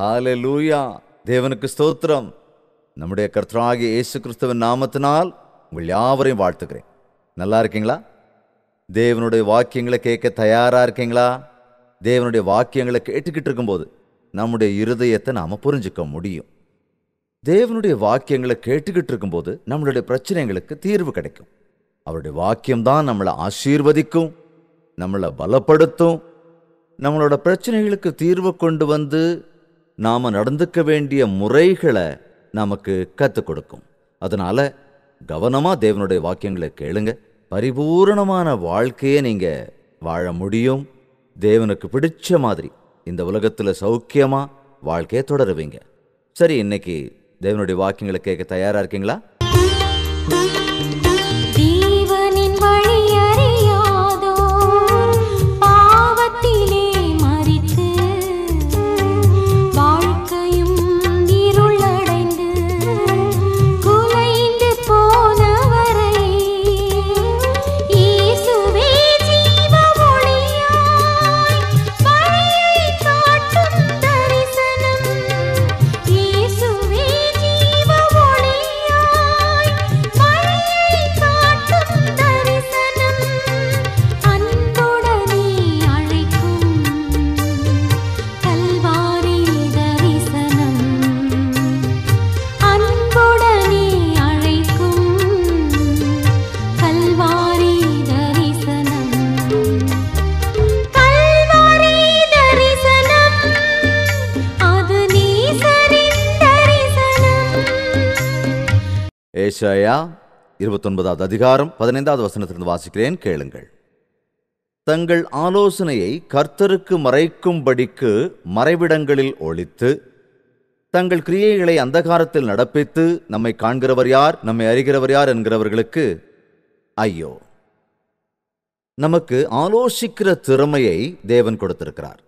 ஹalleluya தேவனுக்கு ஸ்தோத்திரம் நம்முடைய கர்த்தராகிய இயேசு கிறிஸ்துவின் நாமத்தினால் உங்கள் யாவரையும் வாழ்த்துக்கிறேன் நல்லா இருக்கீங்களா தேவனுடைய வாக்கியங்களை கேட்க தயாரா இருக்கீங்களா தேவனுடைய வாக்கியங்களை கேட்டுக்கிட்டு இருக்கும்போது நம்முடைய இருதயத்தை நாம புரிஞ்சுக்க முடியும் தேவனுடைய வாக்கியங்களை கேட்டுக்கிட்டு இருக்கும்போது நம்மளுடைய பிரச்சனைகளுக்கு தீர்வு கிடைக்கும் அவருடைய வாக்கியம்தான் நம்மளை ஆசீர்வதிக்கும் நம்மளை பலப்படுத்தும் நம்மளோட பிரச்சனைகளுக்கு தீர்வு கொண்டு வந்து நாம நடந்துக்க வேண்டிய முறைகளை நமக்கு கற்றுக் கொடுக்கும் அதனால கவனமா தேவனுடைய வாக்கியங்களை கேளுங்க பரிபூரணமான வாழ்க்கையை நீங்க வாழ முடியும் தேவனுக்கு பிடிச்ச மாதிரி இந்த உலகத்துல சௌக்கியமா வாழ்க்கையை தொடருவீங்க சரி இன்னைக்கு தேவனுடைய வாக்கியங்களை கேட்க தயாரா இருக்கீங்களா ஜீவனின் வழி அறியாதோர் பாவத்திலே மரித்து வாழ்க்கையும் இருளடைந்து குலைந்து போனவரை இயேசுவே ஜீவ ஒளியாய் வழியை காட்டும் தரிசனம் இயேசுவே ஜீவ ஒளியாய் வழியை காட்டும் தரிசனம் அன்புடனே அழைக்கும் கல்வாரி தரிசனம் அன்புடனே அழைக்கும் கல்வாரி தரிசனம் கல்வாரி தரிசனம் அது நீசரின் தரிசனம் ஏசாயா இருபத்தொன்பதாவது அதிகாரம் பதினைந்தாவது வசனத்திலிருந்து வாசிக்கிறேன் கேளுங்கள் தங்கள் ஆலோசனையை கர்த்தருக்கு மறைக்கும்படிக்கு மறைவிடங்களில் ஒளித்து தங்கள் கிரியைகளை அந்தகாரத்தில் நடப்பித்து நம்மை காண்கிறவர் யார் நம்மை அறிகிறவர் யார் என்கிறவர்களுக்கு ஐயோ நமக்கு ஆலோசிக்கிற திறமையை தேவன் கொடுத்திருக்கிறார்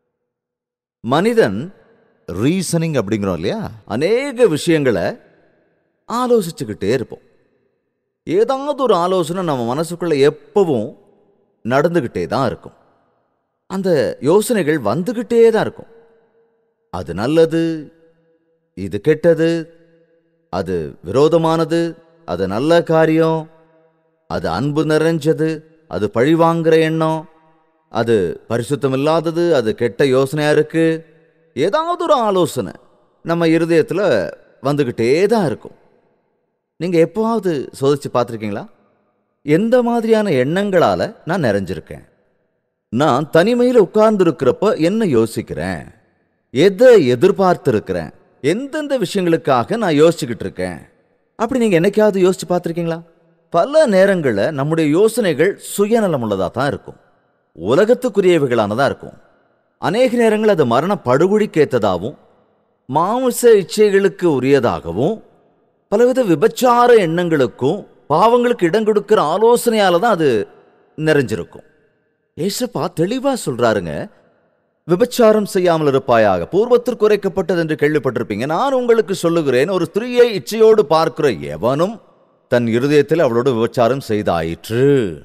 மனிதன் ரீசனிங் அப்படிங்கிறோம் இல்லையா அநேக விஷயங்களை ஆலோசிச்சுக்கிட்டே இருப்போம் ஏதாவது ஒரு ஆலோசனை நம்ம மனசுக்குள்ள எப்பவும் நடந்துக்கிட்டே தான் இருக்கும் அந்த யோசனைகள் வந்துக்கிட்டே தான் இருக்கும் அது நல்லது இது கெட்டது அது விரோதமானது அது நல்ல காரியம் அது அன்பு நிறைஞ்சது அது பழிவாங்குற எண்ணம் அது பரிசுத்தம் இல்லாதது அது கெட்ட யோசனையா இருக்கு ஏதாவது ஒரு ஆலோசனை நம்ம இருதயத்தில் வந்துக்கிட்டே தான் இருக்கும் நீங்க எப்போவாவது சோதிச்சு பார்த்துருக்கீங்களா எந்த மாதிரியான எண்ணங்களால நான் நிறைஞ்சிருக்கேன் நான் தனிமையில் உட்கார்ந்துருக்கிறப்ப என்ன யோசிக்கிறேன் எதை எதிர்பார்த்திருக்கிறேன் எந்தெந்த விஷயங்களுக்காக நான் யோசிச்சுக்கிட்டு இருக்கேன் அப்படி நீங்க என்னைக்காவது யோசிச்சு பார்த்துருக்கீங்களா பல நேரங்களில் நம்முடைய யோசனைகள் சுயநலம் உள்ளதா தான் இருக்கும் உலகத்துக்குரியவைகளானதா இருக்கும் அநேக நேரங்கள் அது மரண படுகொலிக்கேற்றதாகவும் மாமிச இச்சைகளுக்கு உரியதாகவும் பலவித விபச்சார எண்ணங்களுக்கும் பாவங்களுக்கு இடம் கொடுக்கிற ஆலோசனையால தான் அது நிறைஞ்சிருக்கும் ஏசப்பா தெளிவா சொல்றாருங்க விபச்சாரம் செய்யாமல் இருப்பாயாக பூர்வத்திற்கு குறைக்கப்பட்டது என்று கேள்விப்பட்டிருப்பீங்க நான் உங்களுக்கு சொல்லுகிறேன் ஒரு ஸ்திரீயை இச்சையோடு பார்க்கிற எவனும் தன் இருதயத்தில் அவளோடு விபச்சாரம் செய்தாயிற்று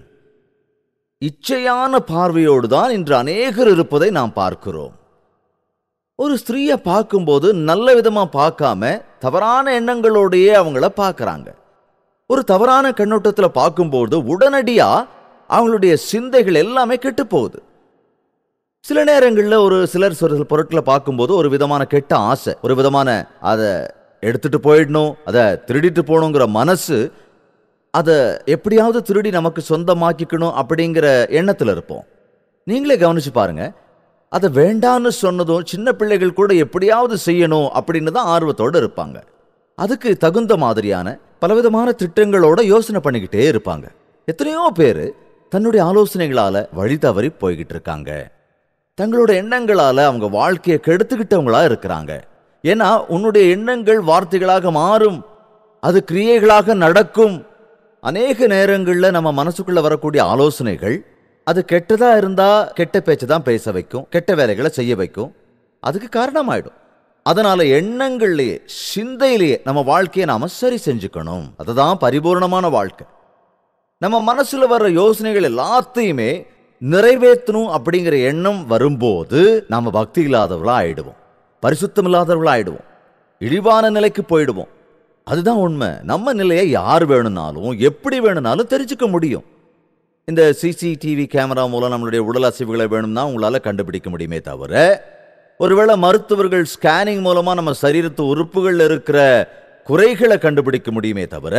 இச்சையான பார்வையோடு தான் இன்று அநேகர் இருப்பதை நாம் பார்க்கிறோம் ஒரு ஸ்திரீயை பார்க்கும்போது நல்ல விதமா பார்க்காம தவறான எண்ணங்களோடையே அவங்கள பார்க்கறாங்க ஒரு தவறான கண்ணோட்டத்துல பார்க்கும்போது உடனடியா அவங்களுடைய சிந்தைகள் எல்லாமே கெட்டு போகுது சில நேரங்களில் ஒரு சிலர் சில பொருட்களை பார்க்கும்போது ஒரு விதமான கெட்ட ஆசை ஒரு விதமான அதை எடுத்துட்டு போயிடணும் அதை திருடிட்டு போகணுங்கிற மனசு அதை எப்படியாவது திருடி நமக்கு சொந்தமாக்கிக்கணும் அப்படிங்கிற எண்ணத்தில் இருப்போம் நீங்களே கவனிச்சு பாருங்க அதை வேண்டான்னு சொன்னதும் சின்ன பிள்ளைகள் கூட எப்படியாவது செய்யணும் அப்படின்னு தான் ஆர்வத்தோடு இருப்பாங்க அதுக்கு தகுந்த மாதிரியான பலவிதமான திட்டங்களோட யோசனை பண்ணிக்கிட்டே இருப்பாங்க எத்தனையோ பேர் தன்னுடைய ஆலோசனைகளால வழி தவறி போய்கிட்டு இருக்காங்க தங்களோட எண்ணங்களால அவங்க வாழ்க்கையை கெடுத்துக்கிட்டவங்களா இருக்கிறாங்க ஏன்னா உன்னுடைய எண்ணங்கள் வார்த்தைகளாக மாறும் அது கிரியைகளாக நடக்கும் அநேக நேரங்கள்ல நம்ம மனசுக்குள்ள வரக்கூடிய ஆலோசனைகள் அது கெட்டதா இருந்தா கெட்ட பேச்சை தான் பேச வைக்கும் கெட்ட வேலைகளை செய்ய வைக்கும் அதுக்கு காரணமாயிடும் அதனால எண்ணங்கள்லயே சிந்தையிலேயே நம்ம வாழ்க்கையை நாம சரி செஞ்சுக்கணும் அதுதான் பரிபூர்ணமான வாழ்க்கை நம்ம மனசுல வர்ற யோசனைகள் எல்லாத்தையுமே நிறைவேற்றணும் அப்படிங்கிற எண்ணம் வரும்போது நாம பக்தி இல்லாதவளா ஆயிடுவோம் பரிசுத்தமில்லாதவர்களாயிடுவோம் இழிவான நிலைக்கு போயிடுவோம் அதுதான் உண்மை நம்ம நிலையை யார் வேணும்னாலும் எப்படி வேணும்னாலும் தெரிஞ்சுக்க முடியும் இந்த சிசிடிவி கேமரா மூலம் நம்மளுடைய உடல் அசைவுகளை வேணும்னா உங்களால் கண்டுபிடிக்க முடியுமே தவிர ஒருவேளை மருத்துவர்கள் ஸ்கேனிங் மூலமாக நம்ம சரீரத்து உறுப்புகளில் இருக்கிற குறைகளை கண்டுபிடிக்க முடியுமே தவிர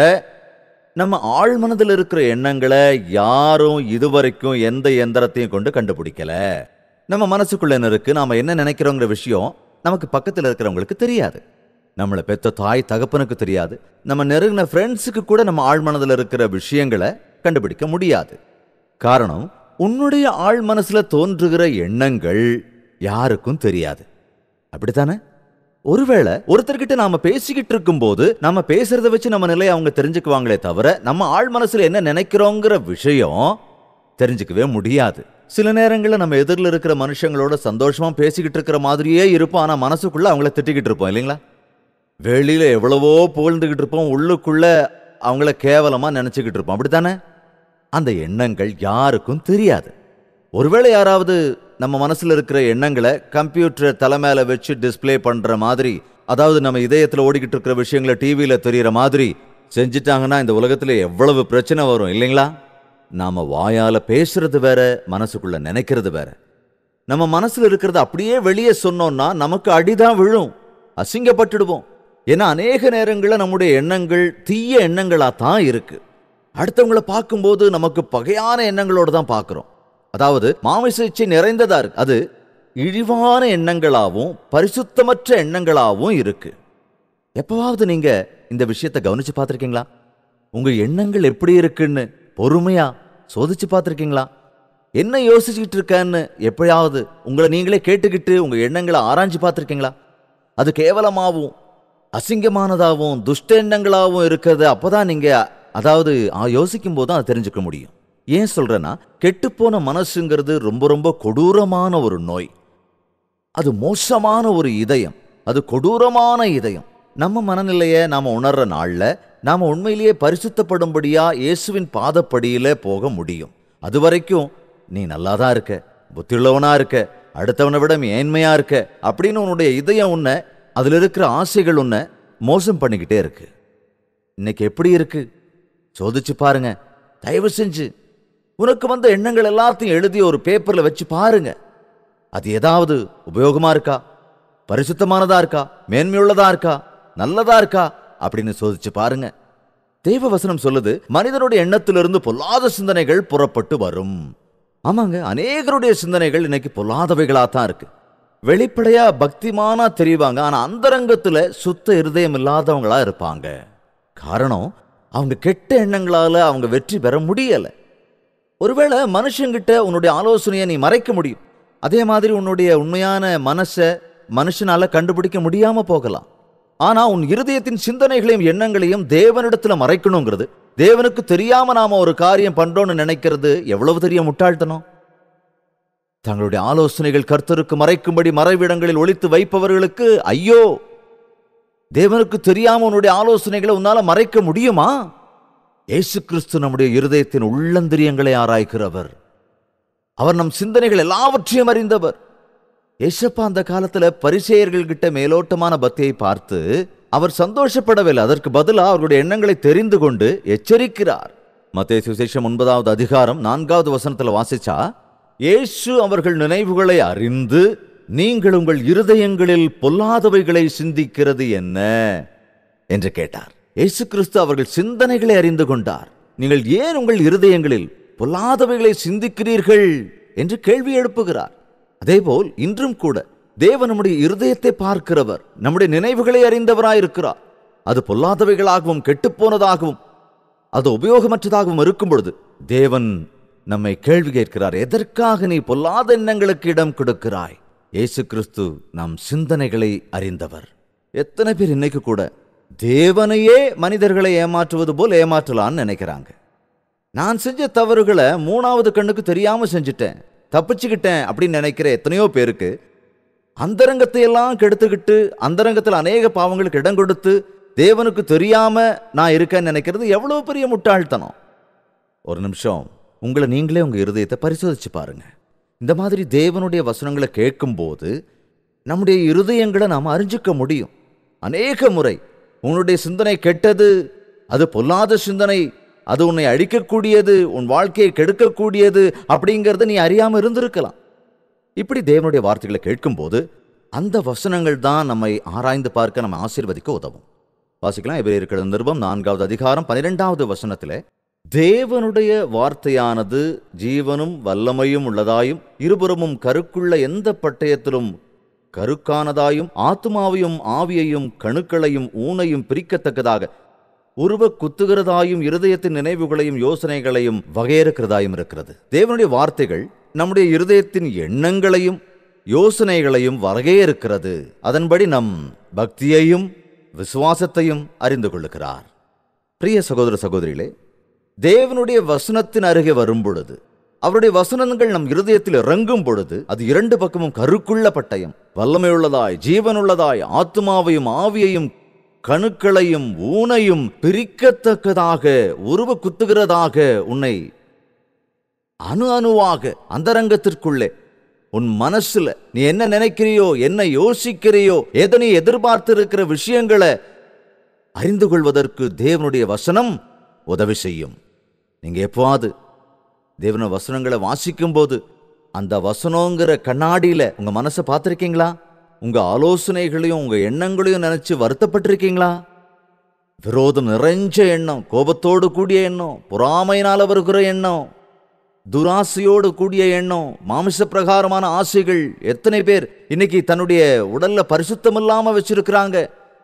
நம்ம ஆழ் மனதில் இருக்கிற எண்ணங்களை யாரும் இதுவரைக்கும் எந்த எந்திரத்தையும் கொண்டு கண்டுபிடிக்கல நம்ம மனசுக்குள்ள என்ன இருக்கு நாம என்ன நினைக்கிறோங்கிற விஷயம் நமக்கு பக்கத்தில் இருக்கிறவங்களுக்கு தெரியாது நம்மளை பெத்த தாய் தகப்பனுக்கு தெரியாது நம்ம நெருங்கின ஃப்ரெண்ட்ஸுக்கு கூட நம்ம ஆழ் மனதில் இருக்கிற விஷயங்களை கண்டுபிடிக்க முடியாது காரணம் உன்னுடைய ஆழ் மனசுல தோன்றுகிற எண்ணங்கள் யாருக்கும் தெரியாது அப்படித்தானே ஒருவேளை ஒருத்தர்கிட்ட நாம பேசிக்கிட்டு இருக்கும்போது நாம பேசுறத வச்சு நம்ம நிலையை அவங்க தெரிஞ்சுக்குவாங்களே தவிர நம்ம ஆழ் மனசுல என்ன நினைக்கிறோங்கிற விஷயம் தெரிஞ்சுக்கவே முடியாது சில நேரங்களில் நம்ம எதிரில் இருக்கிற மனுஷங்களோட சந்தோஷமா பேசிக்கிட்டு இருக்கிற மாதிரியே இருப்போம் ஆனா மனசுக்குள்ள அவங்கள திட்டிக்கிட்டு இருப்போம் இல்லைங்களா வெளியில எவ்வளவோ புகழ்ந்துகிட்டு இருப்போம் உள்ளுக்குள்ள அவங்கள கேவலமா நினைச்சுக்கிட்டு இருப்போம் அப்படித்தானே அந்த எண்ணங்கள் யாருக்கும் தெரியாது ஒருவேளை யாராவது நம்ம மனசுல இருக்கிற எண்ணங்களை கம்ப்யூட்டர் தலை மேல வச்சு டிஸ்ப்ளே பண்ற மாதிரி அதாவது நம்ம இதயத்துல ஓடிக்கிட்டு இருக்கிற விஷயங்களை டிவியில தெரியற மாதிரி செஞ்சிட்டாங்கன்னா இந்த உலகத்துல எவ்வளவு பிரச்சனை வரும் இல்லைங்களா நாம வாயால பேசுறது வேற மனசுக்குள்ள நினைக்கிறது வேற நம்ம மனசுல இருக்கிறத அப்படியே வெளியே சொன்னோம்னா நமக்கு அடிதான் விழும் அசிங்கப்பட்டுடுவோம் ஏன்னா அநேக நேரங்களில் நம்முடைய எண்ணங்கள் தீய எண்ணங்களா தான் இருக்கு அடுத்தவங்கள பார்க்கும்போது நமக்கு பகையான எண்ணங்களோட தான் பார்க்குறோம் அதாவது மாமிச இச்சை நிறைந்ததா இருக்கு அது இழிவான எண்ணங்களாகவும் பரிசுத்தமற்ற எண்ணங்களாகவும் இருக்கு எப்பவாவது நீங்க இந்த விஷயத்தை கவனிச்சு பார்த்திருக்கீங்களா உங்க எண்ணங்கள் எப்படி இருக்குன்னு பொறுமையா சோதிச்சு பார்த்திருக்கீங்களா என்ன யோசிச்சுக்கிட்டு இருக்கேன்னு எப்பயாவது உங்களை நீங்களே கேட்டுக்கிட்டு உங்க எண்ணங்களை ஆராய்ஞ்சு பார்த்திருக்கீங்களா அது கேவலமாகவும் அசிங்கமானதாகவும் துஷ்ட எண்ணங்களாகவும் இருக்கிறது அப்பதான் நீங்க அதாவது ஆ, யோசிக்கும் போது தான் அதை தெரிஞ்சுக்க முடியும் ஏன் சொல்றேன்னா கெட்டுப்போன மனசுங்கிறது ரொம்ப ரொம்ப கொடூரமான ஒரு நோய் அது மோசமான ஒரு இதயம் அது கொடூரமான இதயம் நம்ம மனநிலையை நாம உணர்ற நாள்ல நாம உண்மையிலேயே பரிசுத்தப்படும்படியா இயேசுவின் பாதப்படியில போக முடியும் அது வரைக்கும் நீ நல்லா தான் இருக்க புத்தியுள்ளவனா இருக்க அடுத்தவனை விட மேன்மையா இருக்க அப்படின்னு உன்னுடைய இதயம் உன்னை அதுல இருக்கிற ஆசைகள் உன்னை மோசம் பண்ணிக்கிட்டே இருக்கு இன்னைக்கு எப்படி இருக்கு சோதிச்சு பாருங்க தயவு செஞ்சு உனக்கு வந்த எண்ணங்கள் எல்லாத்தையும் எழுதி ஒரு பேப்பர்ல வச்சு பாருங்க அது ஏதாவது உபயோகமா இருக்கா பரிசுத்தமானதா இருக்கா மேன்மையுள்ளதா இருக்கா நல்லதா இருக்கா அப்படின்னு சோதிச்சு பாருங்க தெய்வ வசனம் சொல்லுது மனிதனுடைய எண்ணத்திலிருந்து பொல்லாத சிந்தனைகள் புறப்பட்டு வரும் ஆமாங்க அநேகருடைய சிந்தனைகள் இன்னைக்கு பொல்லாதவைகளா தான் இருக்கு வெளிப்படையா பக்திமானா தெரிவாங்க ஆனா அந்தரங்கத்துல சுத்த இருதயம் இல்லாதவங்களா இருப்பாங்க காரணம் அவங்க கெட்ட எண்ணங்களால அவங்க வெற்றி பெற முடியல ஒருவேளை மனுஷங்கிட்ட உன்னுடைய ஆலோசனையை நீ மறைக்க முடியும் அதே மாதிரி உன்னுடைய உண்மையான மனசை மனுஷனால கண்டுபிடிக்க முடியாம போகலாம் ஆனா உன் இருதயத்தின் சிந்தனைகளையும் எண்ணங்களையும் தேவனிடத்துல மறைக்கணுங்கிறது தேவனுக்கு தெரியாம நாம ஒரு காரியம் பண்றோம்னு நினைக்கிறது எவ்வளவு பெரிய முட்டாள்தனம் தங்களுடைய ஆலோசனைகள் கர்த்தருக்கு மறைக்கும்படி மறைவிடங்களில் ஒளித்து வைப்பவர்களுக்கு ஐயோ தேவனுக்கு தெரியாம உன்னுடைய ஆலோசனைகளை உன்னால மறைக்க முடியுமா இயேசு கிறிஸ்து நம்முடைய இருதயத்தின் உள்ளந்திரியங்களை ஆராய்கிறவர் அவர் நம் சிந்தனைகள் எல்லாவற்றையும் அறிந்தவர் ஏசப்பா அந்த காலத்துல பரிசேயர்கள் கிட்ட மேலோட்டமான பக்தியை பார்த்து அவர் சந்தோஷப்படவில்லை அதற்கு பதிலா அவர்களுடைய எண்ணங்களை தெரிந்து கொண்டு எச்சரிக்கிறார் மத்தேயு சுவிசேஷம் ஒன்பதாவது அதிகாரம் நான்காவது வசனத்துல வாசிச்சா இயேசு அவர்கள் நினைவுகளை அறிந்து நீங்கள் உங்கள் இருதயங்களில் பொல்லாதவைகளை சிந்திக்கிறது என்ன என்று கேட்டார் இயேசு கிறிஸ்து அவர்கள் சிந்தனைகளை அறிந்து கொண்டார் நீங்கள் ஏன் உங்கள் இருதயங்களில் பொல்லாதவைகளை சிந்திக்கிறீர்கள் என்று கேள்வி எழுப்புகிறார் அதேபோல் இன்றும் கூட தேவன் நம்முடைய இருதயத்தை பார்க்கிறவர் நம்முடைய நினைவுகளை அறிந்தவராயிருக்கிறார் அது பொல்லாதவைகளாகவும் கெட்டுப்போனதாகவும் அது உபயோகமற்றதாகவும் இருக்கும் பொழுது தேவன் நம்மை கேள்வி கேட்கிறார் எதற்காக நீ பொல்லாத எண்ணங்களுக்கு இடம் கொடுக்கிறாய் இயேசு கிறிஸ்து நம் சிந்தனைகளை அறிந்தவர் எத்தனை பேர் இன்னைக்கு கூட தேவனையே மனிதர்களை ஏமாற்றுவது போல் ஏமாற்றலான்னு நினைக்கிறாங்க நான் செஞ்ச தவறுகளை மூணாவது கண்ணுக்கு தெரியாம செஞ்சுட்டேன் தப்பிச்சுக்கிட்டேன் அப்படின்னு நினைக்கிற எத்தனையோ பேருக்கு அந்தரங்கத்தை எல்லாம் கெடுத்துக்கிட்டு அந்தரங்கத்தில் அநேக பாவங்களுக்கு இடம் கொடுத்து தேவனுக்கு தெரியாம நான் இருக்கேன்னு நினைக்கிறது எவ்வளவு பெரிய முட்டாள்தனம் ஒரு நிமிஷம் உங்களை நீங்களே உங்க இருதயத்தை பரிசோதிச்சு பாருங்க இந்த மாதிரி தேவனுடைய வசனங்களை கேட்கும்போது நம்முடைய இருதயங்களை நாம் அறிஞ்சிக்க முடியும் அநேக முறை உன்னுடைய சிந்தனை கெட்டது அது பொல்லாத சிந்தனை அது உன்னை அழிக்கக்கூடியது உன் வாழ்க்கையை கெடுக்கக்கூடியது அப்படிங்கிறத நீ அறியாமல் இருந்திருக்கலாம் இப்படி தேவனுடைய வார்த்தைகளை கேட்கும்போது அந்த வசனங்கள் தான் நம்மை ஆராய்ந்து பார்க்க நம்ம ஆசீர்வதிக்க உதவும் வாசிக்கலாம் எபிரேயர் நிருபம் நான்காவது அதிகாரம் பன்னிரெண்டாவது வசனத்தில் தேவனுடைய வார்த்தையானது ஜீவனும் வல்லமையும் உள்ளதாயும் இருபுறமும் கருக்குள்ள எந்த பட்டயத்திலும் கருக்கானதாயும் ஆத்துமாவையும் ஆவியையும் கணுக்களையும் ஊனையும் பிரிக்கத்தக்கதாக உருவ குத்துகிறதாயும் இருதயத்தின் நினைவுகளையும் யோசனைகளையும் வகையறுக்கிறதாயும் இருக்கிறது தேவனுடைய வார்த்தைகள் நம்முடைய இருதயத்தின் எண்ணங்களையும் யோசனைகளையும் வகையறுக்கிறது அதன்படி நம் பக்தியையும் விசுவாசத்தையும் அறிந்து கொள்ளுகிறார் பிரிய சகோதர சகோதரிகளே தேவனுடைய வசனத்தின் அருகே வரும் பொழுது அவருடைய வசனங்கள் நம் இருதயத்தில் இறங்கும் பொழுது அது இரண்டு பக்கமும் கருக்குள்ள பட்டயம் வல்லமையுள்ளதாய் ஜீவனுள்ளதாய் ஆத்மாவையும் ஆவியையும் கணுக்களையும் ஊனையும் பிரிக்கத்தக்கதாக உருவ குத்துகிறதாக உன்னை அணு அணுவாக அந்தரங்கத்திற்குள்ளே உன் மனசுல நீ என்ன நினைக்கிறியோ என்ன யோசிக்கிறியோ எதை நீ எதிர்பார்த்து இருக்கிற விஷயங்களை அறிந்து கொள்வதற்கு தேவனுடைய வசனம் உதவி செய்யும் நீங்க எப்போவாது தேவன வசனங்களை வாசிக்கும் போது அந்த வசனங்கிற கண்ணாடியில உங்க மனசை பார்த்துருக்கீங்களா உங்க ஆலோசனைகளையும் உங்க எண்ணங்களையும் நினைச்சு வருத்தப்பட்டிருக்கீங்களா விரோதம் நிறைஞ்ச எண்ணம் கோபத்தோடு கூடிய எண்ணம் பொறாமையினால வருகிற எண்ணம் துராசையோடு கூடிய எண்ணம் மாமிச பிரகாரமான ஆசைகள் எத்தனை பேர் இன்னைக்கு தன்னுடைய உடல்ல பரிசுத்தம் இல்லாம வச்சிருக்கிறாங்க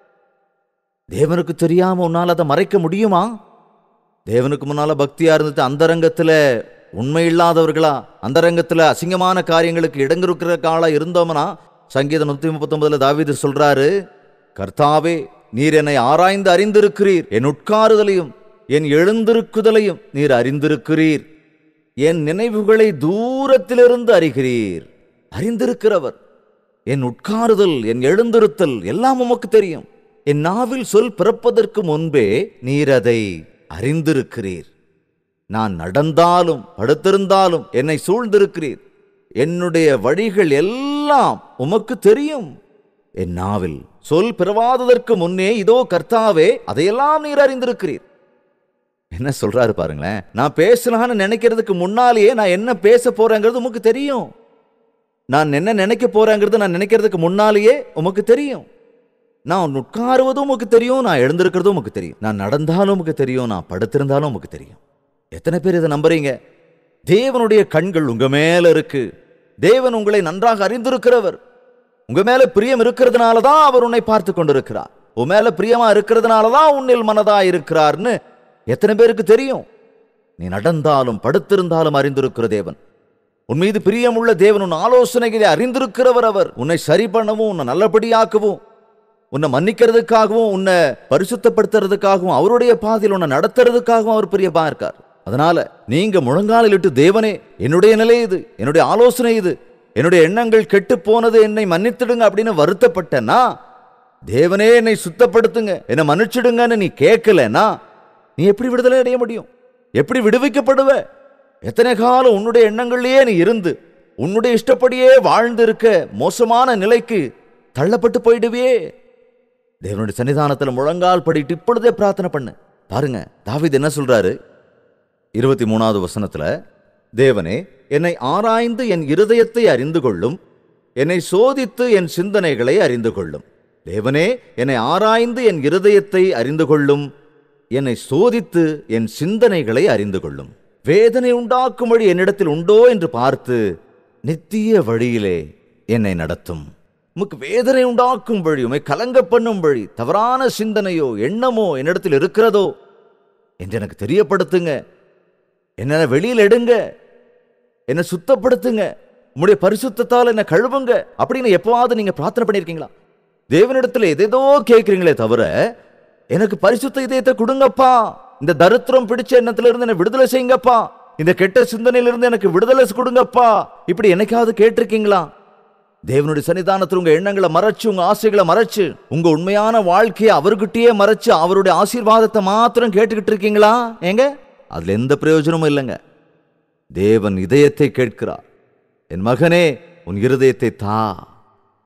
தேவனுக்கு தெரியாம உன்னால அதை மறைக்க முடியுமா தேவனுக்கு முன்னால பக்தியா இருந்துட்டு அந்தரங்கத்துல உண்மை இல்லாதவர்களா அந்தரங்கத்துல அசிங்கமான காரியங்களுக்கு இடங்கிருக்கிற காலா இருந்தோம்னா சங்கீதம் நூத்தி முப்பத்தொன்பதுல தாவீது சொல்றாரு கர்த்தாவே நீர் என்னை ஆராய்ந்து அறிந்திருக்கிறீர் என் உட்காருதலையும் என் எழுந்திருக்குதலையும் நீர் அறிந்திருக்கிறீர் என் நினைவுகளை தூரத்திலிருந்து அறிகிறீர் அறிந்திருக்கிறவர் என் உட்காருதல் என் எழுந்திருத்தல் எல்லாம் உமக்கு தெரியும் என் நாவில் சொல் பிறப்பதற்கு முன்பே நீர் அதை அறிந்திருக்கிறீர் நான் நடந்தாலும் படுத்திருந்தாலும் என்னை சூழ்ந்திருக்கிறீர் என்னுடைய வழிகள் எல்லாம் உமக்கு தெரியும் என் நாவில் சொல் பிறவாததற்கு முன்னே இதோ கர்த்தாவே அதையெல்லாம் நீர் அறிந்திருக்கிறீர் என்ன சொல்றாரு பாருங்களேன் நான் பேசலான்னு நினைக்கிறதுக்கு முன்னாலேயே நான் என்ன பேச போறேங்கிறது உமக்கு தெரியும் நான் என்ன நினைக்க போறேங்கிறது நான் நினைக்கிறதுக்கு முன்னாலேயே உமக்கு தெரியும் நான் உட்காருவதும் உமக்கு தெரியும் நான் எழுந்திருக்கிறதும் உமக்கு தெரியும் நான் நடந்தாலும் உமக்கு தெரியும் நான் படுத்திருந்தாலும் உமக்கு தெரியும் எத்தனை பேர் இதை நம்புறீங்க தேவனுடைய கண்கள் உங்க மேல இருக்கு தேவன் உங்களை நன்றாக அறிந்திருக்கிறவர் உங்க மேல பிரியம் இருக்கிறதுனால தான் அவர் உன்னை பார்த்து கொண்டிருக்கிறார் உன் மேல பிரியமா இருக்கிறதுனால தான் உன்னில் மனதா இருக்கிறார்னு எத்தனை பேருக்கு தெரியும் நீ நடந்தாலும் படுத்திருந்தாலும் அறிந்திருக்கிற தேவன் உன் மீது பிரியமுள்ள தேவன் உன் ஆலோசனைகளை அறிந்திருக்கிறவர் அவர் உன்னை சரி பண்ணவும் உன்னை நல்லபடியாக்கவும் உன்னை மன்னிக்கிறதுக்காகவும் உன்னை பரிசுத்தப்படுத்துறதுக்காகவும் அவருடைய பாதையில் உன்னை நடத்துறதுக்காகவும் அவர் பிரியமா இருக்கார் அதனால நீங்க முழங்காலில் இட்டு தேவனே என்னுடைய நிலை இது என்னுடைய ஆலோசனை இது என்னுடைய எண்ணங்கள் கெட்டு போனது என்னை மன்னித்திடுங்க அப்படின்னு வருத்தப்பட்டனா தேவனே என்னை சுத்தப்படுத்துங்க என்னை மன்னிச்சிடுங்கன்னு நீ கேட்கலனா நீ எப்படி விடுதலை அடைய முடியும் எப்படி விடுவிக்கப்படுவ எத்தனை காலம் உன்னுடைய எண்ணங்கள்லயே நீ இருந்து உன்னுடைய இஷ்டப்படியே வாழ்ந்து இருக்க மோசமான நிலைக்கு தள்ளப்பட்டு போயிடுவியே தேவனுடைய சன்னிதானத்தில் முழங்கால் படிட்டு இப்பொழுதே பிரார்த்தனை பண்ணு பாருங்க தாவீது என்ன சொல்றாரு இருபத்தி மூணாவது வசனத்துல தேவனே என்னை ஆராய்ந்து என் இருதயத்தை அறிந்து கொள்ளும் என்னை சோதித்து என் சிந்தனைகளை அறிந்து கொள்ளும் தேவனே என்னை ஆராய்ந்து என் இருதயத்தை அறிந்து கொள்ளும் என்னை சோதித்து என் சிந்தனைகளை அறிந்து கொள்ளும் வேதனை உண்டாக்கும் வழி என்னிடத்தில் உண்டோ என்று பார்த்து நித்திய வழியிலே என்னை நடத்தும் உமக்கு வேதனை உண்டாக்கும் வழி உமை கலங்க பண்ணும் வழி தவறான சிந்தனையோ எண்ணமோ என்னிடத்தில் இருக்கிறதோ என்று எனக்கு தெரியப்படுத்துங்க என்ன வெளியில் எடுங்க என்னை சுத்தப்படுத்துங்க உம்முடைய பரிசுத்தத்தால் என்ன கழுவுங்க அப்படின்னு எப்பவாவது நீங்க பிரார்த்தனை பண்ணியிருக்கீங்களா தேவனிடத்துல எதேதோ கேட்குறீங்களே தவிர எனக்கு பரிசுத்த இதயத்தை கொடுங்கப்பா இந்த தரித்திரம் பிடிச்ச எண்ணத்துல இருந்து என்னை விடுதலை செய்யுங்கப்பா இந்த கெட்ட சிந்தனையில இருந்து எனக்கு விடுதலை கொடுங்கப்பா இப்படி என்னைக்காவது கேட்டிருக்கீங்களா தேவனுடைய சன்னிதானத்தில் உங்க எண்ணங்களை மறைச்சு உங்க ஆசைகளை மறைச்சு உங்க உண்மையான வாழ்க்கையை அவர்கிட்டயே மறைச்சு அவருடைய ஆசீர்வாதத்தை மாத்திரம் கேட்டுக்கிட்டு இருக்கீங்களா ஏங்க அதுல எந்த பிரயோஜனமும் இல்லைங்க தேவன் இதயத்தை கேட்கிறார் என் மகனே உன் இருதயத்தை தா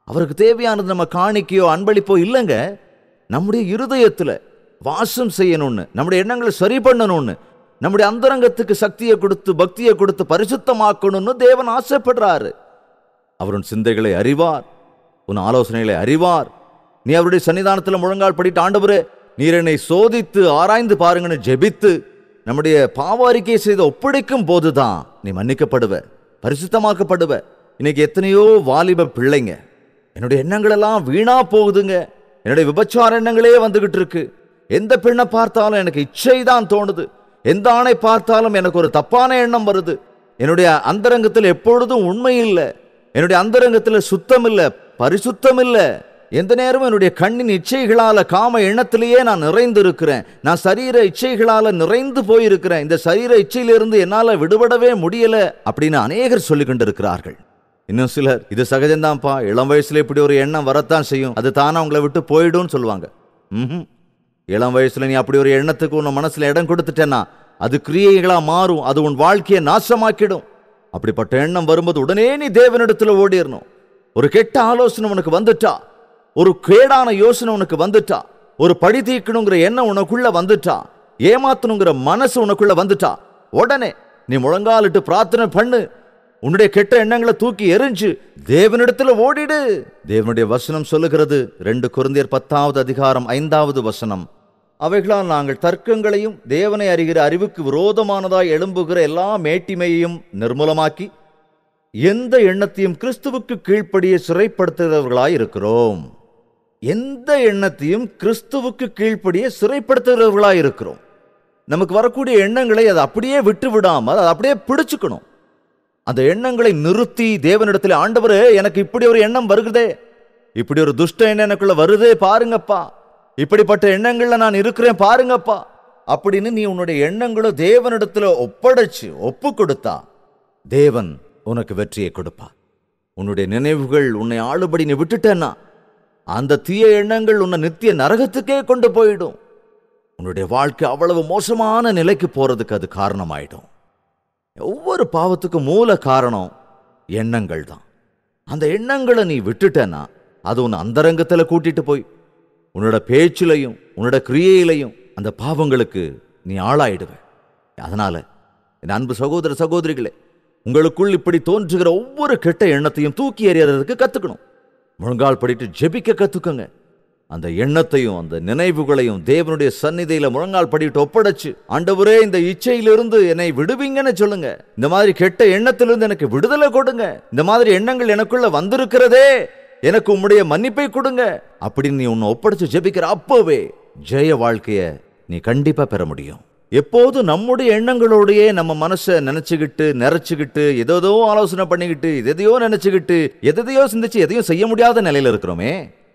அவருக்கு தேவையானது நம்ம காணிக்கையோ அன்பளிப்போ இல்லைங்க நம்முடைய இருதயத்துல வாசம் செய்யணும்னு நம்முடைய எண்ணங்களை சரி பண்ணணும்னு நம்முடைய அந்தரங்கத்துக்கு சக்தியை கொடுத்து பக்தியை கொடுத்து பரிசுத்தமாக்கணும்னு தேவன் ஆசைப்படுறாரு அவர் உன் சிந்தைகளை அறிவார் உன் ஆலோசனைகளை அறிவார் நீ அவருடைய சன்னிதானத்தில் முழங்கால் படிட்டு ஆண்டவரே நீர் என்னை சோதித்து ஆராய்ந்து பாருங்கன்னு ஜெபித்து நம்முடைய பாவ அறிக்கை செய்த ஒப்படைக்கும் போதுதான் நீ மன்னிக்கப்படுவ பரிசுத்தமாக்கப்படுவ இன்னைக்கு எத்தனையோ வாலிப பிள்ளைங்க என்னுடைய எண்ணங்கள் எல்லாம் வீணா போகுதுங்க என்னுடைய விபச்சார எண்ணங்களே வந்துகிட்டு இருக்கு எந்த பெண்ணை பார்த்தாலும் எனக்கு இச்சை தான் தோணுது எந்த ஆணை பார்த்தாலும் எனக்கு ஒரு தப்பான எண்ணம் வருது என்னுடைய அந்தரங்கத்தில் எப்பொழுதும் உண்மை இல்லை என்னுடைய அந்தரங்கத்தில் சுத்தம் இல்லை பரிசுத்தம் இல்லை எந்த நேரமும் என்னுடைய கண்ணின் இச்சைகளால காம எண்ணத்திலேயே நான் நிறைந்து இருக்கிறேன் நான் சரீர இச்சைகளால நிறைந்து போயிருக்கிறேன் இந்த சரீர இச்சையிலிருந்து என்னால விடுபடவே முடியல அப்படின்னு அநேகர் சொல்லிக் கொண்டிருக்கிறார்கள் இன்னும் சிலர் இது சகஜம்தான்ப்பா இளம் வயசுல இப்படி ஒரு எண்ணம் வரத்தான் செய்யும் அது தானா உங்களை விட்டு போயிடும்னு சொல்லுவாங்க ம்ஹும். இளம் வயசுல நீ அப்படி ஒரு எண்ணத்துக்கு உன் மனசுல இடம் கொடுத்துட்டேன்னா அது கிரியைகளா மாறும் அது உன் வாழ்க்கையை நாசமாக்கிடும் அப்படிப்பட்ட எண்ணம் வரும்போது உடனே நீ தேவனிடத்துல ஓடிடணும் ஒரு கெட்ட ஆலோசனை உனக்கு வந்துட்டா ஒரு கேடான யோசனை உனக்கு வந்துட்டா ஒரு பழி தீர்க்கணுங்கிற எண்ணம் உனக்குள்ள வந்துட்டா ஏமாத்தணுங்கிற மனசு உனக்குள்ள வந்துட்டா உடனே நீ முழங்காலிட்டு பிரார்த்தனை பண்ணு உன்னுடைய கெட்ட எண்ணங்களை தூக்கி எரிஞ்சு தேவனிடத்துல ஓடிடு தேவனுடைய வசனம் சொல்லுகிறது ரெண்டு குருந்தியர் பத்தாவது அதிகாரம் ஐந்தாவது வசனம் அவைகளால் நாங்கள் தர்க்கங்களையும் தேவனை அறிகிற அறிவுக்கு விரோதமானதாய் எழும்புகிற எல்லா மேட்டிமையையும் நிர்மூலமாக்கி எந்த எண்ணத்தையும் கிறிஸ்துவுக்கு கீழ்ப்படிய சிறைப்படுத்துகிறவர்களாய் இருக்கிறோம் எந்த எண்ணத்தையும் கிறிஸ்துவுக்கு கீழ்ப்படிய சிறைப்படுத்துகிறவர்களாய் இருக்கிறோம் நமக்கு வரக்கூடிய எண்ணங்களை அதை அப்படியே விட்டு விடாமல் அதை அப்படியே பிடிச்சுக்கணும் அந்த எண்ணங்களை நிறுத்தி தேவனிடத்தில் ஆண்டவரே எனக்கு இப்படி ஒரு எண்ணம் வருகிறதே இப்படி ஒரு துஷ்ட எண்ணம் எனக்குள்ள வருதே பாருங்கப்பா இப்படிப்பட்ட எண்ணங்கள்ல நான் இருக்கிறேன் பாருங்கப்பா அப்படின்னு நீ உன்னுடைய எண்ணங்களை தேவனிடத்துல ஒப்படைச்சு ஒப்பு கொடுத்தா தேவன் உனக்கு வெற்றியை கொடுப்பா உன்னுடைய நினைவுகள் உன்னை ஆளுபடி நீ விட்டுட்டேன்னா அந்த தீய எண்ணங்கள் உன்னை நித்திய நரகத்துக்கே கொண்டு போயிடும் உன்னுடைய வாழ்க்கை அவ்வளவு மோசமான நிலைக்கு போறதுக்கு அது காரணமாயிடும் ஒவ்வொரு பாவத்துக்கும் மூல காரணம் எண்ணங்கள் தான் அந்த எண்ணங்களை நீ விட்டுட்டேன்னா அது உன் அந்தரங்கத்தில் கூட்டிட்டு போய் உன்னோட பேச்சிலையும் உன்னோட கிரியையிலையும் அந்த பாவங்களுக்கு நீ ஆளாயிடுவ அதனால என் அன்பு சகோதர சகோதரிகளே உங்களுக்குள் இப்படி தோன்றுகிற ஒவ்வொரு கெட்ட எண்ணத்தையும் தூக்கி எறியறதுக்கு கத்துக்கணும் முழங்கால் படிட்டு ஜெபிக்க கத்துக்கங்க அந்த எண்ணத்தையும் அந்த நினைவுகளையும் தேவனுடைய சந்நிதியில முழங்கால் படிட்டு ஒப்படைச்சு ஆண்டவரே இந்த இச்சையிலிருந்து என்னை விடுவீங்கன்னு சொல்லுங்க இந்த மாதிரி கெட்ட எண்ணத்திலிருந்து எனக்கு விடுதலை கொடுங்க இந்த மாதிரி எண்ணங்கள் எனக்குள்ள வந்திருக்கிறதே எனக்கு உம்முடைய மன்னிப்பை கொடுங்க அப்படின்னு நீ உன்னை ஒப்படைச்சு ஜெபிக்கிற அப்பவே ஜெய வாழ்க்கைய நீ கண்டிப்பா பெற முடியும் எப்போது நம்முடைய எண்ணங்களோடையே நம்ம மனசை நினைச்சுக்கிட்டு நிறைச்சுக்கிட்டு எதோ ஆலோசனை பண்ணிக்கிட்டு எதையோ நினைச்சுக்கிட்டு எதையோ சிந்திச்சு எதையும் செய்ய முடியாத நிலையில இருக்கிறோமே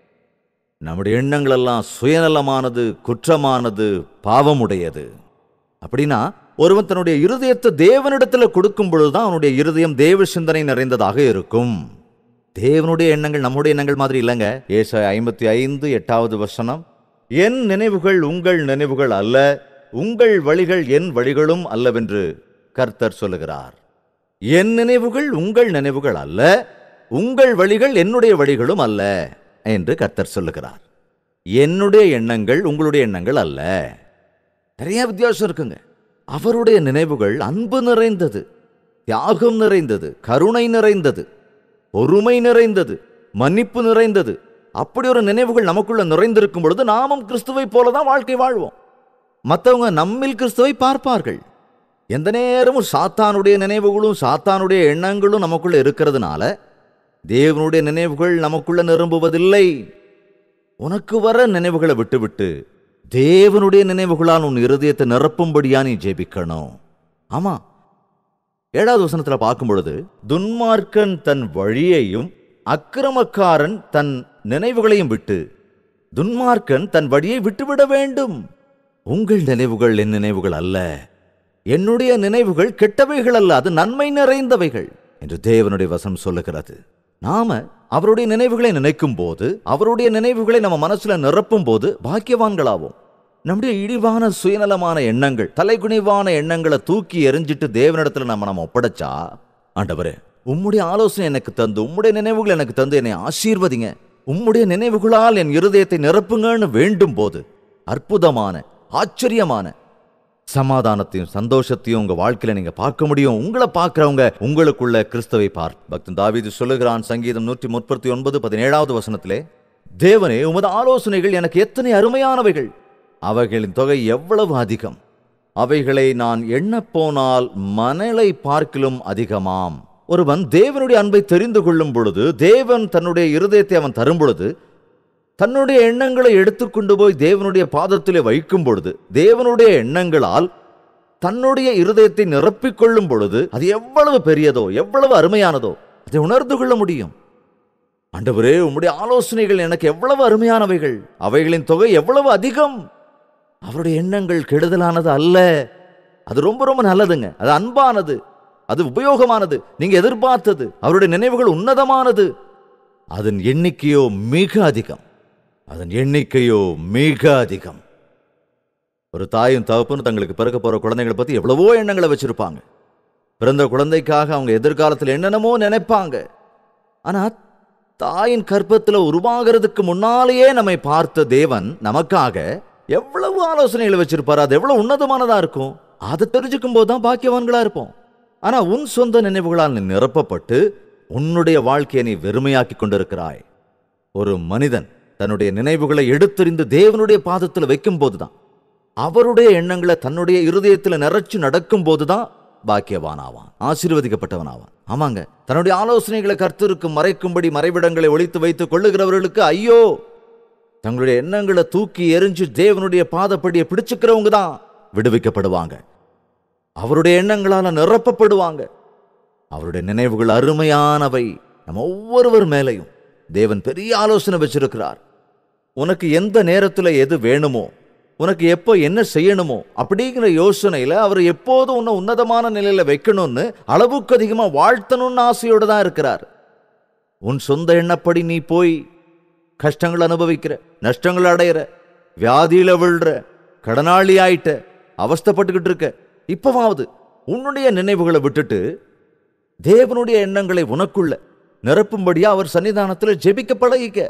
நம்முடைய எண்ணங்கள் எல்லாம் சுயநலமானது குற்றமானது பாவமுடையது அப்படின்னா ஒருவன் தன்னுடைய இருதயத்தை தேவனிடத்துல கொடுக்கும் பொழுதுதான் அவனுடைய இருதயம் தேவ சிந்தனை நிறைந்ததாக இருக்கும் தேவனுடைய எண்ணங்கள் நம்முடைய எண்ணங்கள் மாதிரி இல்லைங்க ஏசாய ஐம்பத்தி ஐந்து எட்டாவது வசனம் என் நினைவுகள் உங்கள் நினைவுகள் அல்ல உங்கள் வழிகள் என் வழிகளும் அல்லவென்று கர்த்தர் சொல்லுகிறார் என் நினைவுகள் உங்கள் நினைவுகள் அல்ல உங்கள் வழிகள் என்னுடைய வழிகளும் அல்ல என்று கர்த்தர் சொல்லுகிறார் என்னுடைய எண்ணங்கள் உங்களுடைய எண்ணங்கள் அல்ல நிறைய வித்தியாசம் இருக்குங்க அவருடைய நினைவுகள் அன்பு நிறைந்தது தியாகம் நிறைந்தது கருணை நிறைந்தது பொறுமை நிறைந்தது மன்னிப்பு நிறைந்தது அப்படி ஒரு நினைவுகள் நமக்குள்ள நிறைந்திருக்கும் பொழுது நாமும் கிறிஸ்துவை போலதான் வாழ்க்கை வாழ்வோம் மற்றவங்க நம்மில் கிறிஸ்துவை பார்ப்பார்கள் எந்த நேரமும் சாத்தானுடைய நினைவுகளும் சாத்தானுடைய எண்ணங்களும் நமக்குள்ள இருக்கிறதுனால தேவனுடைய நினைவுகள் நமக்குள்ள நிரம்புவதில்லை உனக்கு வர நினைவுகளை விட்டுவிட்டு தேவனுடைய நினைவுகளால் உன் இருதயத்தை நிரப்பும்படியா நீ ஜெபிக்கணும் ஆமா ஏழாவது வசனத்துல பார்க்கும் பொழுது துன்மார்க்கன் தன் வழியையும் அக்கிரமக்காரன் தன் நினைவுகளையும் விட்டு துன்மார்க்கன் தன் வழியை விட்டுவிட வேண்டும் உங்கள் நினைவுகள் என் நினைவுகள் அல்ல என்னுடைய நினைவுகள் கெட்டவைகள் அல்ல அது நன்மை நிறைந்தவைகள் என்று தேவனுடைய வசனம் சொல்லுகிறது நாம அவருடைய நினைவுகளை நினைக்கும் போது அவருடைய நினைவுகளை நம்ம மனசுல நிரப்பும் போது பாக்கியவான்களாவோம் நம்முடைய இழிவான சுயநலமான எண்ணங்கள் தலைகுனிவான எண்ணங்களை தூக்கி எறிஞ்சிட்டு தேவனிடத்துல நம்ம நம்ம ஒப்படைச்சா ஆண்டவரே உம்முடைய ஆலோசனை எனக்கு தந்து உம்முடைய நினைவுகள் எனக்கு தந்து என்னை ஆசீர்வதிங்க உம்முடைய நினைவுகளால் என் இருதயத்தை நிரப்புங்கன்னு வேண்டும் போது அற்புதமான ஆச்சரியமான சமாதானத்தையும் சந்தோஷத்தையும் உங்க வாழ்க்கையில நீங்க பார்க்க முடியும் உங்களை பார்க்கறவங்க உங்களுக்குள்ள கிறிஸ்தவை பார் பக்தன் தாவீது சொல்லுகிறான் சங்கீதம் நூற்றி முப்பத்தி ஒன்பது பதினேழாவது வசனத்திலே தேவனே உமது ஆலோசனைகள் எனக்கு எத்தனை அருமையானவைகள் அவைகளின் தொகை எவ்வளவு அதிகம் அவைகளை நான் எண்ணப் போனால் மணலை பார்க்கிலும் அதிகமாம் ஒருவன் தேவனுடைய அன்பை தெரிந்து கொள்ளும் பொழுது தேவன் தன்னுடைய இருதயத்தை அவன் தரும் பொழுது தன்னுடைய எண்ணங்களை எடுத்துக்கொண்டு போய் தேவனுடைய பாதத்திலே வைக்கும் பொழுது தேவனுடைய எண்ணங்களால் தன்னுடைய இருதயத்தை நிரப்பிக் கொள்ளும் பொழுது அது எவ்வளவு பெரியதோ எவ்வளவு அருமையானதோ அதை உணர்ந்து கொள்ள முடியும் ஆண்டவரே உம்முடைய ஆலோசனைகள் எனக்கு எவ்வளவு அருமையானவைகள் அவைகளின் தொகை எவ்வளவு அதிகம் அவருடைய எண்ணங்கள் கெடுதலானது அல்ல அது ரொம்ப ரொம்ப நல்லதுங்க அது அன்பானது அது உபயோகமானது நீங்க எதிர்பார்த்தது அவருடைய நினைவுகள் உன்னதமானது அதன் எண்ணிக்கையோ மிக அதிகம் அதன் எண்ணிக்கையோ மிக அதிகம் ஒரு தாயும் தகப்பனும் தங்களுக்கு பிறக்க போற குழந்தைகளை பத்தி எவ்வளவோ எண்ணங்களை வச்சிருப்பாங்க பிறந்த குழந்தைக்காக அவங்க எதிர்காலத்தில் என்னென்னமோ நினைப்பாங்க ஆனா தாயின் கற்பத்தில் உருவாகிறதுக்கு முன்னாலேயே நம்மை பார்த்த தேவன் நமக்காக எவ்வளவு ஆலோசனைகளை வச்சிருப்பாரு அது எவ்வளவு உன்னதமானதா இருக்கும் அதை தெரிஞ்சுக்கும் போது தான் பாக்கியவான்களா இருப்போம் ஆனா உன் சொந்த நினைவுகளால் நீ நிரப்பப்பட்டு உன்னுடைய வாழ்க்கையை நீ வெறுமையாக்கி கொண்டிருக்கிறாய் ஒரு மனிதன் தன்னுடைய நினைவுகளை எடுத்தறிந்து தேவனுடைய பாதத்தில் வைக்கும் போதுதான் அவருடைய எண்ணங்களை தன்னுடைய இருதயத்தில் நிறைச்சு நடக்கும் போதுதான் பாக்கியவானாவான் ஆசீர்வதிக்கப்பட்டவனாவான் ஆமாங்க தன்னுடைய ஆலோசனைகளை கர்த்தருக்கு மறைக்கும்படி மறைவிடங்களை ஒழித்து வைத்துக் கொள்ளுகிறவர்களுக்கு ஐயோ தங்களுடைய எண்ணங்களை தூக்கி எரிஞ்சு தேவனுடைய பாதப்படியை பிடிச்சுக்கிறவங்க தான் விடுவிக்கப்படுவாங்க அவருடைய எண்ணங்களால நிரப்பப்படுவாங்க அவருடைய நினைவுகள் அருமையானவை நம்ம ஒவ்வொருவர் மேலையும் தேவன் பெரிய ஆலோசனை வச்சிருக்கிறார் உனக்கு எந்த நேரத்தில் எது வேணுமோ உனக்கு எப்போ என்ன செய்யணுமோ அப்படிங்கிற யோசனையில் அவர் எப்போதும் உன்னை உன்னதமான நிலையில் வைக்கணும்னு அளவுக்கு அதிகமாக வாழ்த்தணும்னு ஆசையோடு தான் இருக்கிறார் உன் சொந்த எண்ணப்படி நீ போய் கஷ்டங்கள் அனுபவிக்கிற நஷ்டங்கள் அடையிற வியாதியில விழுற கடனாளி ஆயிட்ட அவஸ்தைப்பட்டுக்கிட்டு இருக்க இப்பவாவது உன்னுடைய நினைவுகளை விட்டுட்டு தேவனுடைய எண்ணங்களை உனக்குள்ள நிரப்பும்படியா அவர் சன்னிதானத்தில் ஜெபிக்க பழகிக்க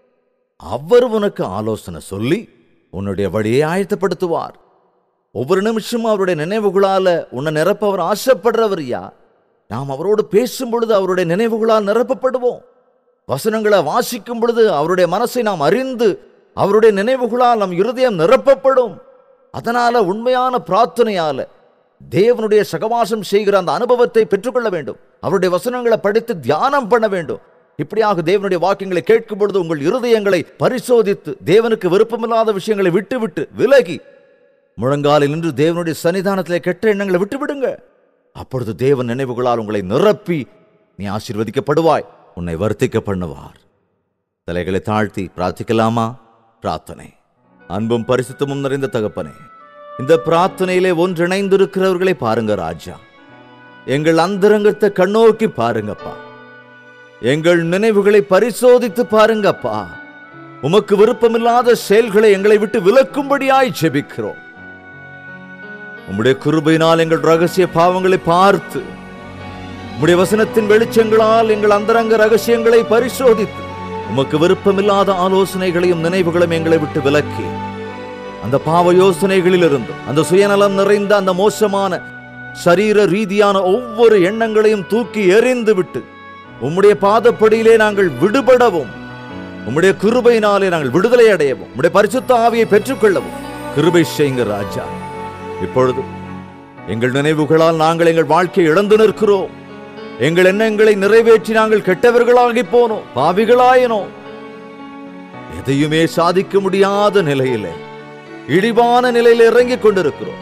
அவர் உனக்கு ஆலோசனை சொல்லி உன்னுடைய வழியை ஆயத்தப்படுத்துவார் ஒவ்வொரு நிமிஷமும் அவருடைய நினைவுகளால உன்னை நிரப்ப அவர் ஆசைப்படுறவர் யா நாம் அவரோடு பேசும் பொழுது அவருடைய நினைவுகளால் நிரப்பப்படுவோம் வசனங்களை வாசிக்கும் பொழுது அவருடைய மனசை நாம் அறிந்து அவருடைய நினைவுகளால் நம் இருதயம் நிரப்பப்படும் அதனால உண்மையான பிரார்த்தனையால தேவனுடைய சகவாசம் செய்கிற அந்த அனுபவத்தை பெற்றுக்கொள்ள வேண்டும் அவருடைய வசனங்களை படித்து தியானம் பண்ண வேண்டும் இப்படியாக தேவனுடைய வாக்கியங்களை கேட்கும் பொழுது உங்கள் இருதயங்களை பரிசோதித்து தேவனுக்கு விருப்பமில்லாத விஷயங்களை விட்டுவிட்டு விலகி முழங்காலில் நின்று தேவனுடைய சன்னிதானத்திலே கெட்ட எண்ணங்களை விட்டு விடுங்க அப்பொழுது தேவன் நினைவுகளால் உங்களை நிரப்பி நீ ஆசீர்வதிக்கப்படுவாய் உன்னை வர்த்திக்க பண்ணுவார் தலைகளை தாழ்த்தி பிரார்த்திக்கலாமா பிரார்த்தனை அன்பும் பரிசுத்தமும் நிறைந்த தகப்பனே இந்த பிரார்த்தனையிலே ஒன்றிணைந்திருக்கிறவர்களை பாருங்க ராஜா எங்கள் அந்தரங்கத்தை கண்ணோக்கி பாருங்கப்பா எங்கள் நினைவுகளை பரிசோதித்து பாருங்கப்பா உமக்கு விருப்பமில்லாத செயல்களை எங்களை விட்டு விலக்கும்படியாய் ஜெபிக்கிறோம் உம்முடைய கிருபையினால் எங்கள் ரகசிய பாவங்களை பார்த்து உம்முடைய வசனத்தின் வெளிச்சங்களால் எங்கள் அந்தரங்க ரகசியங்களை பரிசோதித்து உமக்கு விருப்பமில்லாத ஆலோசனைகளையும் நினைவுகளையும் எங்களை விட்டு விலக்கி அந்த பாவ யோசனைகளிலிருந்தும் அந்த சுயநலம் நிறைந்த அந்த மோசமான சரீர ரீதியான ஒவ்வொரு எண்ணங்களையும் தூக்கி எறிந்து விட்டு உம்முடைய பாதப்படியிலே நாங்கள் விடுபடவும் உம்முடைய கிருபையினாலே நாங்கள் விடுதலை அடையவும் உம்முடைய பரிசுத்த ஆவியை பெற்றுக்கொள்ளவும் கிருபை செய்யுங்க ராஜா இப்பொழுது எங்கள் நினைவுகளால் நாங்கள் எங்கள் வாழ்க்கையை இழந்து நிற்கிறோம் எங்கள் எண்ணங்களை நிறைவேற்றி நாங்கள் கெட்டவர்களாகி போனோம் பாவிகளாயினோம் எதையுமே சாதிக்க முடியாத நிலையிலே இழிவான நிலையில் இறங்கிக் கொண்டிருக்கிறோம்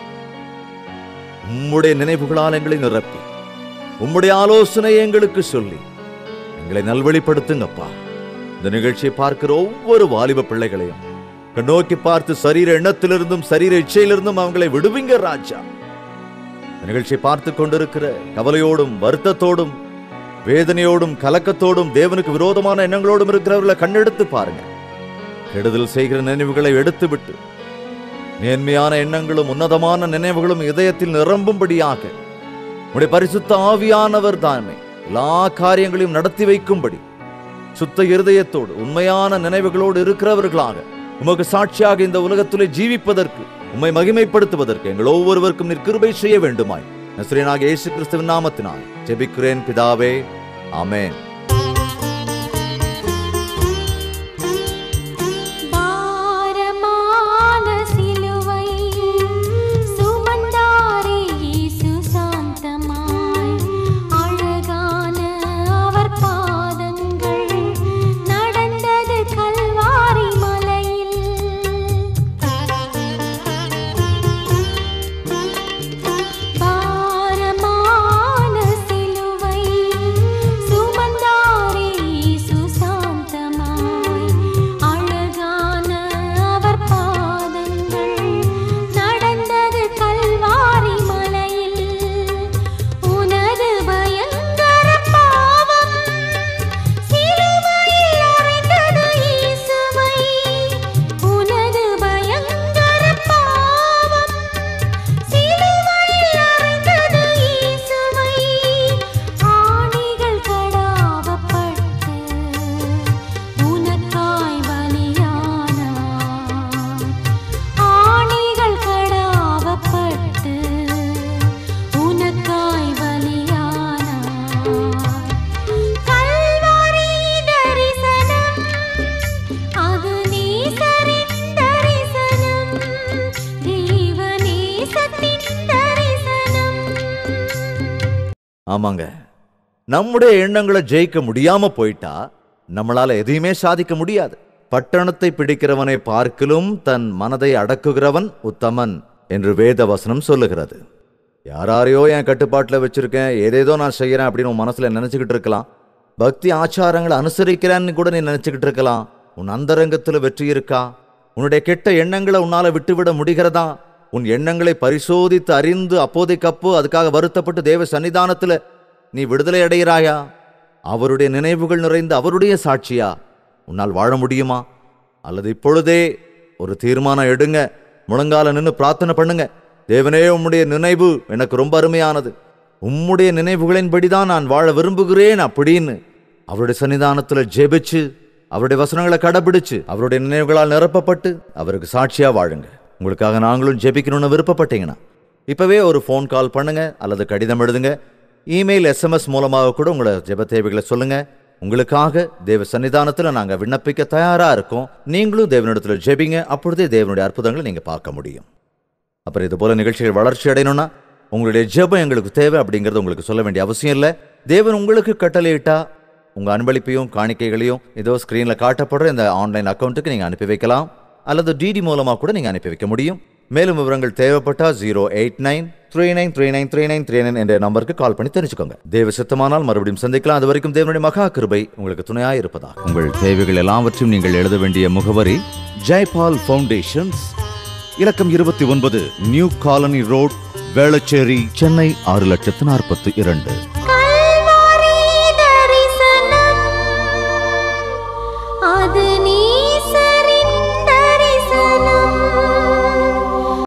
உம்முடைய நினைவுகளால் எங்களை நிரப்பி உம்முடைய ஆலோசனை எங்களுக்கு சொல்லி எங்களை நல்வழிப்படுத்துங்கப்பா இந்த நிகழ்ச்சியை பார்க்கிற ஒவ்வொரு வாலிப பிள்ளைகளையும் கண்ணோக்கி பார்த்து சரீர எண்ணத்திலிருந்தும் சரீர இச்சையிலிருந்தும் அவங்களை விடுவிங்க ராஜா இந்த நிகழ்ச்சியை பார்த்து கொண்டிருக்கிற கவலையோடும் வருத்தத்தோடும் வேதனையோடும் கலக்கத்தோடும் தேவனுக்கு விரோதமான எண்ணங்களோடும் இருக்கிறவர்களை கண்ணெடுத்து பாருங்க கெடுதல் செய்கிற நினைவுகளை எடுத்துவிட்டு மேன்மையான எண்ணங்களும் உன்னதமான நினைவுகளும் இதயத்தில் நிரம்பும்படியாக உடைய பரிசுத்த ஆவியானவர் தாமே எல்லா காரியங்களையும் நடத்தி வைக்கும்படி சுத்த இருதயத்தோடு உண்மையான நினைவுகளோடு இருக்கிறவர்களாக உமக்கு சாட்சியாக இந்த உலகத்திலே ஜீவிப்பதற்கு உம்மை மகிமைப்படுத்துவதற்கு எங்கள் ஒவ்வொருவருக்கும் நீர் கிருபை செய்ய வேண்டுமாய் நஸ்ரீனாக இயேசு கிறிஸ்துவின் நாமத்தினால் ஜெபிக்கிறேன் பிதாவே ஆமென் பாரமான சிலுவை சுமந்தாரே இயேசு சாந்தமாய் அழகான அவர் பாதங்கள் நடந்தது கல்வாரி மலையில் பாரமான சிலுவை சுமந்தாரே இயேசு சாந்தமாய் அழகான அவர் பாதங்கள் நடந்தது கல்வாரி மலையில் உனது பயங்கர பாவம் சிலுவையில் அறைந்தது இயேசுவை உனது பயங்கர பாவம் சிலுவையில் அறைந்தது இயேசுவை ஆணிகள் கடாவப்பட்டு உனக்காய் பலியானார் ஆணிகள் கடாவப்பட்டு உனக்காய் பலியானார் கல்வாரி தரிசனம் அது நேசரின் தரிசனம் தேவ நேசத்தின் தரிசனம் ஆமாங்க நம்முடைய எண்ணங்களை ஜெயிக்க முடியாம போயிட்டா நம்மளால எதையுமே சாதிக்க முடியாது பட்டணத்தை பிடிக்கிறவனை பார்க்கிலும் தன் மனதை அடக்குகிறவன் உத்தமன் என்று வேத வசனம் சொல்லுகிறது யாராரையோ என் கட்டுப்பாட்டில் வச்சிருக்கேன் ஏதேதோ நான் செய்யறேன் அப்படின்னு உன் மனசுல நினைச்சுக்கிட்டு இருக்கலாம் பக்தி ஆச்சாரங்களை அனுசரிக்கிறேன்னு கூட நீ நினைச்சுக்கிட்டு இருக்கலாம் உன் அந்தரங்கத்துல வெற்றி இருக்கா உன்னுடைய கெட்ட எண்ணங்களை உன்னால விட்டுவிட முடிகிறதா உன் எண்ணங்களை பரிசோதித்து அறிந்து அப்போதைக்கப்போ அதுக்காக வருத்தப்பட்டு தேவ சன்னிதானத்துல நீ விடுதலை அடைகிறாயா அவருடைய நினைவுகள் நிறைந்த அவருடைய சாட்சியா உன்னால் வாழ முடியுமா அல்லது இப்பொழுதே ஒரு தீர்மானம் எடுங்க முழங்கால நின்று பிரார்த்தனை பண்ணுங்க தேவனே உம்முடைய நினைவு எனக்கு ரொம்ப அருமையானது உம்முடைய நினைவுகளின்படி தான் நான் வாழ விரும்புகிறேன் அப்படின்னு அவருடைய சன்னிதானத்துல ஜெபிச்சு அவருடைய வசனங்களை கடைபிடிச்சு அவருடைய நினைவுகளால் நிரப்பப்பட்டு அவருக்கு சாட்சியா வாழுங்க உங்களுக்காக நாங்களும் ஜெபிக்கணும்னு விருப்பப்பட்டீங்கன்னா இப்பவே ஒரு ஃபோன் கால் பண்ணுங்க அல்லது கடிதம் எழுதுங்க இமெயில் எஸ்எம்எஸ் மூலமாக கூட உங்களோட ஜெப தேவைகளை சொல்லுங்க உங்களுக்காக தேவ சன்னிதானத்தில் நாங்கள் விண்ணப்பிக்க தயாரா இருக்கோம் நீங்களும் தேவனிடத்துல ஜெபிங்க அப்பொழுதே தேவனுடைய அற்புதங்களை நீங்க பார்க்க முடியும் அப்புறம் இது போல நிகழ்ச்சிகள் வளர்ச்சி அடையணும்னா உங்களுடைய ஜெபம் எங்களுக்கு தேவை அப்படிங்கிறது உங்களுக்கு சொல்ல வேண்டிய அவசியம் இல்லை தேவன் உங்களுக்கு கட்டளையிட்டா உங்க அன்பளிப்பையும் காணிக்கைகளையும் ஏதோ ஸ்கிரீன்ல காட்டப்படுற இந்த ஆன்லைன் அக்கௌண்ட்டுக்கு நீங்க அனுப்பி வைக்கலாம் அல்லது டிடி மூலமா கூட நீங்க அனுப்பி வைக்க முடியும் மேலும் விவரங்கள் தேவைப்பட்டா zero eight nine three nine three nine three nine three nine என்ற நம்பருக்கு கால் பண்ணி தெரிஞ்சுக்கோங்க தேவ சித்தமானால் மறுபடியும் சந்திக்கலாம் அது வரைக்கும் தேவனுடைய மகா கிருபை உங்களுக்கு துணையாக இருப்பதா உங்கள் தேவைகள் எல்லாவற்றையும் நீங்கள் எழுத வேண்டிய முகவரி ஜெய்பால் ஃபவுண்டேஷன்ஸ் இலக்கம் இருபத்தி ஒன்பது new colony road Velachery Chennai ஆறு லட்சத்து நாற்பத்தி இரண்டு